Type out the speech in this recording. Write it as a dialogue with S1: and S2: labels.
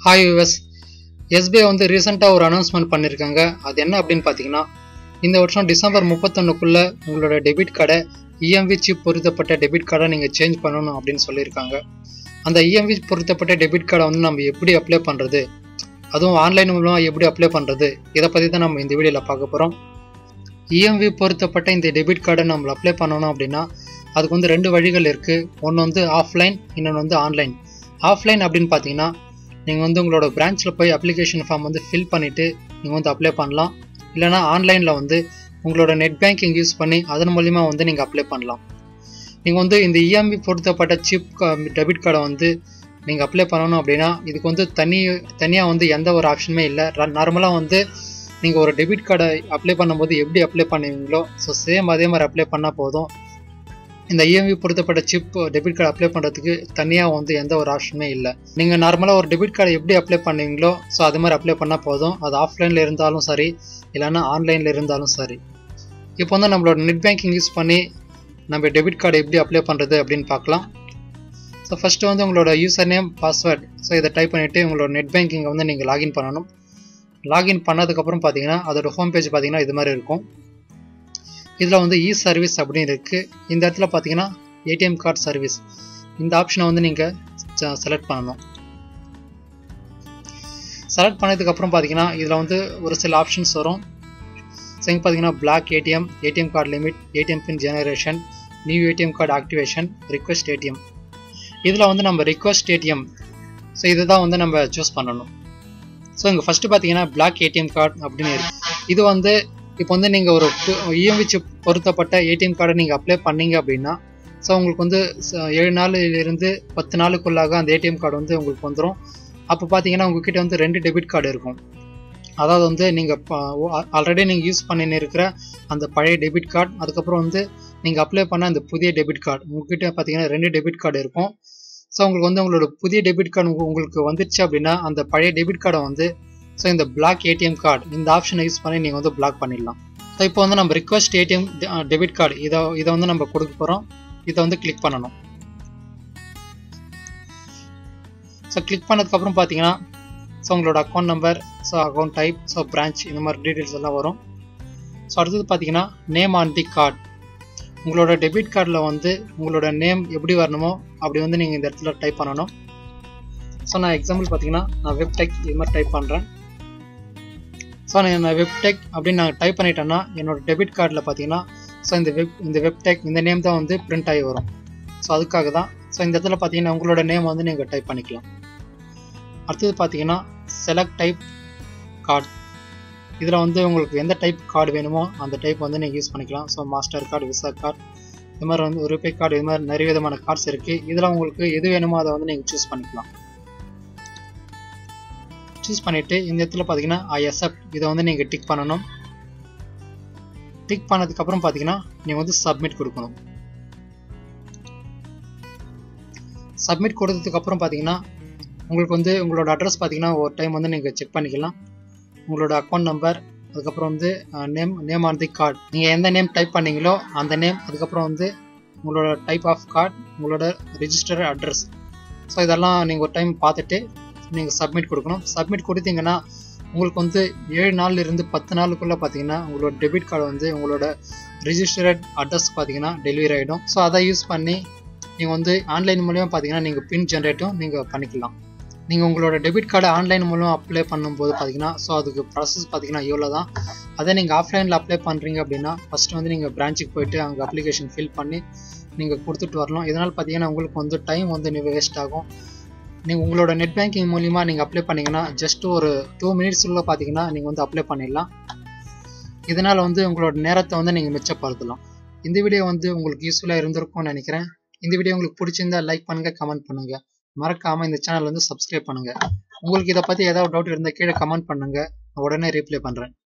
S1: hi US SBI வந்து ரீசெண்டாக ஒரு அனௌன்ஸ்மெண்ட் பண்ணியிருக்காங்க அது என்ன அப்படின்னு பார்த்தீங்கன்னா இந்த வருஷம் டிசம்பர் முப்பத்தொன்னுக்குள்ளே உங்களோட டெபிட் கார்டை இஎம்வி சிப் பொருத்தப்பட்ட டெபிட் கார்டை நீங்கள் சேஞ்ச் பண்ணணும் அப்படின்னு சொல்லியிருக்காங்க அந்த இஎம்வி பொருத்தப்பட்ட டெபிட் கார்டை வந்து நம்ம எப்படி அப்ளை பண்ணுறது அதுவும் ஆன்லைன் மூலமாக எப்படி அப்ளை பண்ணுறது இதை பற்றி தான் நம்ம இந்த வீடியோவில் பார்க்க போகிறோம் இஎம்வி பொருத்தப்பட்ட இந்த டெபிட் கார்டை நம்ம அப்ளை பண்ணணும் அப்படின்னா அதுக்கு வந்து ரெண்டு வழிகள் இருக்குது ஒன்று வந்து ஆஃப்லைன் இன்னொன்று வந்து ஆன்லைன் ஆஃப்லைன் அப்படின்னு பார்த்தீங்கன்னா நீங்கள் வந்து உங்களோட பிரான்ச்சில் போய் அப்ளிகேஷன் ஃபார்ம் வந்து ஃபில் பண்ணிவிட்டு நீங்கள் வந்து அப்ளை பண்ணலாம் இல்லைனா ஆன்லைனில் வந்து உங்களோட நெட் பேங்கிங் யூஸ் பண்ணி அதன் மூலிமா வந்து நீங்கள் அப்ளை பண்ணலாம் நீங்கள் வந்து இந்த இஎம்ஐ பொருத்தப்பட்ட சிப் டெபிட் கார்டை வந்து நீங்கள் அப்ளை பண்ணணும் அப்படின்னா இதுக்கு வந்து தனி தனியாக வந்து எந்த ஒரு ஆப்ஷனுமே இல்லை நார்மலாக வந்து நீங்கள் ஒரு டெபிட் கார்டை அப்ளை பண்ணும்போது எப்படி அப்ளை பண்ணுவீங்களோ ஸோ சேம் அதே மாதிரி அப்ளை பண்ணால் போதும் இந்த இஎம்ஐ பொருத்தப்பட்ட சிப் டெபிட் கார்டு அப்ளை பண்ணுறதுக்கு தனியாக வந்து எந்த ஒரு ஆப்ஷனுமே இல்லை நீங்கள் நார்மலாக ஒரு டெபிட் கார்டை எப்படி அப்ளை பண்ணுவீங்களோ ஸோ அது மாதிரி அப்ளை பண்ணால் போதும் அது ஆஃப்லைனில் இருந்தாலும் சரி இல்லைன்னா ஆன்லைனில் இருந்தாலும் சரி இப்போ வந்து நம்மளோட நெட் பேங்கிங் யூஸ் பண்ணி நம்ம டெபிட் கார்டு எப்படி அப்ளை பண்ணுறது அப்படின்னு பார்க்கலாம் ஸோ ஃபஸ்ட்டு வந்து உங்களோட யூசர் நேம் பாஸ்வேர்ட் ஸோ இதை டைப் பண்ணிவிட்டு உங்களோட நெட் பேங்கிங்கை வந்து நீங்கள் லாகின் பண்ணணும் லாகின் பண்ணதுக்கப்புறம் பார்த்தீங்கன்னா அதோட ஹோம் பேஜ் பார்த்தீங்கன்னா இது மாதிரி இருக்கும் இதில் வந்து இ சர்வீஸ் அப்படின்னு இருக்குது இந்த இடத்துல பார்த்தீங்கன்னா ஏடிஎம் கார்டு சர்வீஸ் இந்த ஆப்ஷனை வந்து நீங்கள் செலக்ட் பண்ணணும் செலக்ட் பண்ணதுக்கப்புறம் பார்த்தீங்கன்னா இதில் வந்து ஒரு சில ஆப்ஷன்ஸ் வரும் ஸோ இங்கே பார்த்தீங்கன்னா block ATM ATM card limit ATM pin generation new ATM card activation request ATM இதில் வந்து நம்ம ரிக்வெஸ்ட் ஏடிஎம் ஸோ இதை தான் வந்து நம்ம சூஸ் பண்ணணும் ஸோ இங்கே ஃபஸ்ட்டு பார்த்தீங்கன்னா பிளாக் ஏடிஎம் கார்டு அப்படின்னு இருக்கு இது வந்து இப்போ வந்து நீங்கள் ஒரு இஎம்வி சிப் பொருத்தப்பட்ட ஏடிஎம் கார்டை நீங்கள் அப்ளை பண்ணீங்க அப்படின்னா ஸோ உங்களுக்கு வந்து ஏழு நாளிலிருந்து பத்து நாளுக்குள்ளாக அந்த ஏடிஎம் கார்டு வந்து உங்களுக்கு வந்துடும் அப்போ பார்த்தீங்கன்னா உங்ககிட்ட வந்து ரெண்டு டெபிட் கார்டு இருக்கும் அதாவது வந்து நீங்கள் ஆல்ரெடி நீங்கள் யூஸ் பண்ணின்னு இருக்கிற அந்த பழைய டெபிட் கார்டு அதுக்கப்புறம் வந்து நீங்கள் அப்ளை பண்ண அந்த புதிய டெபிட் கார்டு உங்ககிட்ட பார்த்தீங்கன்னா ரெண்டு டெபிட் கார்டு இருக்கும் ஸோ உங்களுக்கு வந்து உங்களோட புதிய டெபிட் கார்டு உங்களுக்கு வந்துடுச்சு அப்படின்னா அந்த பழைய டெபிட் கார்டை வந்து ஸோ இந்த பிளாக் ஏடிஎம் கார்டு இந்த ஆப்ஷனை யூஸ் பண்ணி நீங்கள் வந்து பிளாக் பண்ணிடலாம் ஸோ இப்போ வந்து நம்ம ரிக்வஸ்ட் ஏடிஎம் டெபிட் கார்டு இதை இதை வந்து நம்ம கொடுக்க போகிறோம் இதை வந்து கிளிக் பண்ணணும் ஸோ கிளிக் பண்ணதுக்கப்புறம் பார்த்தீங்கன்னா ஸோ உங்களோட account number so account type so branch இந்த மாதிரி டீட்டெயில்ஸ் எல்லாம் வரும் ஸோ அடுத்தது பார்த்தீங்கன்னா நேம் ஆன் தி கார்டு உங்களோட டெபிட் கார்டில் வந்து உங்களோட நேம் எப்படி வரணுமோ அப்படி வந்து நீங்கள் இந்த இடத்துல டைப் பண்ணணும் ஸோ நான் எக்ஸாம்பிள் பார்த்தீங்கன்னா நான் வெப்டெக் இது மாதிரி டைப் பண்ணுறேன் ஸோ நான் வெப்டெக் அப்படின்னு நான் டைப் பண்ணிட்டேன்னா என்னோட டெபிட் கார்டில் பார்த்தீங்கன்னா ஸோ இந்த வெப் இந்த வெப்டெக் இந்த நேம் தான் வந்து பிரிண்ட் ஆகி வரும் ஸோ அதுக்காக தான் ஸோ இந்த இடத்துல பார்த்தீங்கன்னா உங்களோட நேம் வந்து நீங்கள் டைப் பண்ணிக்கலாம் அடுத்தது பார்த்தீங்கன்னா செலக்ட் டைப் கார்டு இதில் வந்து உங்களுக்கு எந்த டைப் கார்டு வேணுமோ அந்த டைப் வந்து நீங்கள் யூஸ் பண்ணிக்கலாம் so master card visa card இது மாதிரி வந்து ரூபே கார்டு இது மாதிரி நிறைய விதமான கார்ட்ஸ் இருக்குது இதில் உங்களுக்கு எது வேணுமோ அதை வந்து நீங்கள் சூஸ் பண்ணிக்கலாம் சூஸ் பண்ணிவிட்டு இந்த இடத்துல பார்த்தீங்கன்னா ஐ அக்செப்ட் இதை வந்து நீங்கள் டிக் பண்ணணும் டிக் பண்ணதுக்கப்புறம் பார்த்தீங்கன்னா நீங்கள் வந்து சப்மிட் கொடுக்கணும் சப்மிட் கொடுத்ததுக்கப்புறம் பார்த்தீங்கன்னா உங்களுக்கு வந்து உங்களோட அட்ரஸ் பார்த்தீங்கன்னா ஒரு டைம் வந்து நீங்கள் செக் பண்ணிக்கலாம் உங்களோட அக்கௌண்ட் நம்பர் அதுக்கப்புறம் வந்து name name on the card நீங்கள் எந்த நேம் டைப் பண்ணீங்களோ அந்த நேம் அதுக்கப்புறம் வந்து உங்களோட டைப் ஆஃப் கார்டு உங்களோட ரிஜிஸ்டர் அட்ரஸ் ஸோ இதெல்லாம் நீங்கள் ஒரு டைம் பார்த்துட்டு நீங்கள் சப்மிட் கொடுக்கணும் சப்மிட் கொடுத்தீங்கன்னா உங்களுக்கு வந்து ஏழு நாள்ல இருந்து பத்து நாளுக்குள்ளே பார்த்தீங்கன்னா உங்களோட டெபிட் கார்டு வந்து உங்களோட ரிஜிஸ்டர்ட் அட்ரஸ் பார்த்தீங்கன்னா டெலிவரி ஆகிடும் ஸோ அதை யூஸ் பண்ணி நீங்கள் வந்து ஆன்லைன் மூலியமாக பார்த்தீங்கன்னா நீங்கள் பின் ஜென்ரேட்டும் நீங்கள் பண்ணிக்கலாம் நீங்கள் உங்களோட டெபிட் கார்டை ஆன்லைன் மூலம் அப்ளை பண்ணும்போது பார்த்தீங்கன்னா ஸோ அதுக்கு ப்ராசஸ் பார்த்தீங்கன்னா இவ்வளோ தான் அதே நீங்கள் ஆஃப்லைனில் அப்ளை பண்ணுறீங்க அப்படின்னா ஃபஸ்ட்டு வந்து நீங்கள் பிரான்ச்சுக்கு போயிட்டு அங்கே அப்ளிகேஷன் ஃபில் பண்ணி நீங்கள் கொடுத்துட்டு வரலாம் இதனால் பார்த்தீங்கன்னா உங்களுக்கு வந்து டைம் வந்து வேஸ்ட் ஆகும் நீங்கள் உங்களோட நெட் பேங்கிங் மூலிமா நீங்கள் அப்ளை பண்ணிங்கன்னா ஜஸ்ட் ஒரு டூ மினிட்ஸுள்ள பார்த்தீங்கன்னா நீங்கள் வந்து அப்ளை பண்ணிடலாம் இதனால் வந்து உங்களோட நேரத்தை வந்து நீங்கள் மிச்சப்படுத்தலாம் இந்த வீடியோ வந்து உங்களுக்கு யூஸ்ஃபுல்லாக இருந்திருக்கும்னு நினைக்கிறேன் இந்த வீடியோ உங்களுக்கு பிடிச்சிருந்தா லைக் பண்ணுங்கள் கமெண்ட் பண்ணுங்கள் மறக்காமல் இந்த சேனல் வந்து சப்ஸ்கிரைப் பண்ணுங்கள் உங்களுக்கு இதை பற்றி ஏதாவது டவுட் இருந்தால் கீழே கமெண்ட் பண்ணுங்கள் நான் உடனே ரீப்ளை பண்ணுறேன்